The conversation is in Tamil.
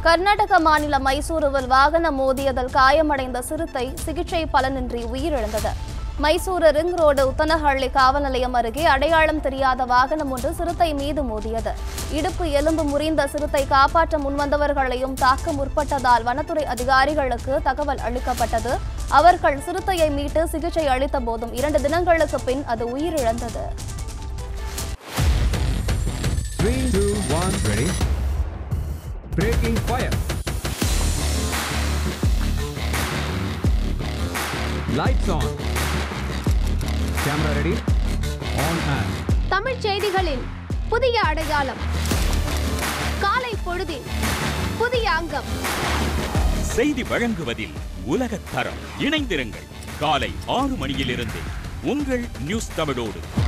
கர்நாடக மாநில மைசூருவில் வாகனம் மோதியதில் காயமடைந்த சிறுத்தை சிகிச்சை பலனின்றி உயிரிழந்தது மைசூரு ரிங் ரோடு உத்தனஹள்ளி காவல் நிலையம் அருகே அடையாளம் தெரியாத வாகனம் ஒன்று சிறுத்தை மீது மோதியது இடுப்பு எலும்பு முறிந்த சிறுத்தை காப்பாற்ற முன்வந்தவர்களையும் தாக்க முற்பட்டதால் வனத்துறை அதிகாரிகளுக்கு தகவல் அளிக்கப்பட்டது அவர்கள் சிறுத்தையை மீட்டு சிகிச்சை அளித்த போதும் இரண்டு தினங்களுக்கு பின் அது உயிரிழந்தது Three, two, one, ready. Breaking fire. Lights on. Camera ready. On and. தமிழ்ச் செய்திகளின் புதிய அடையாளம் காலை பொழுதில் புதிய அங்கம் செய்தி வழங்குவதில் உலகத் தரம் இணைந்திருங்கள் காலை ஆறு மணியிலிருந்து உங்கள் நியூஸ் தமிழோடு